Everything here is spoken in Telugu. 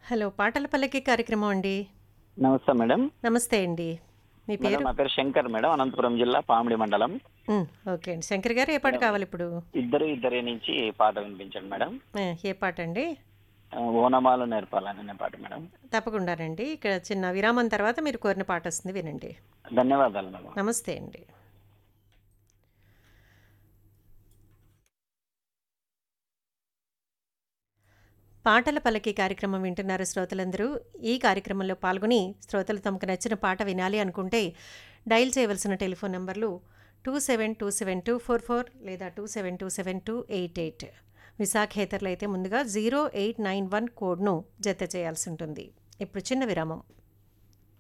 హలో పాటల పల్లకి కార్యక్రమం అండి నమస్తే మేడం నమస్తే అండి మీ మేడం పేరు నా పేరు శంకర్ మేడం అనంతపురం జిల్లా పామిడి మండలం ఉమ్, ఓకే అండి శంకర్ గారు ఏ పాట కావాలి ఇప్పుడు ఇద్దరు ఇద్దరే నుంచి పాట వినిపించండి మేడం ఆ, ఏ పాట అండి ఆ, ఓనమాలు నేర్పాలనే పాట మేడం తప్పకుండానండి ఇక్కడ చిన్న విరామం తర్వాత మీరు కోరిన పాట వస్తుంది వినండి ధన్యవాదాలు మేడం నమస్తే అండి పాటల పల్లకి కార్యక్రమం వింటున్నారు శ్రోతలందరూ ఈ కార్యక్రమంలో పాల్గొని శ్రోతలు తమకు నచ్చిన పాట వినాలి అనుకుంటే డయల్ చేయవలసిన టెలిఫోన్ నంబర్లు two seven two seven two four four లేదా two seven two seven two eight eight విశాఖేతరులు అయితే ముందుగా జీరో ఎయిట్ నైన్ వన్ కోడ్ను జత చేయాల్సి ఉంటుంది ఇప్పుడు చిన్న విరామం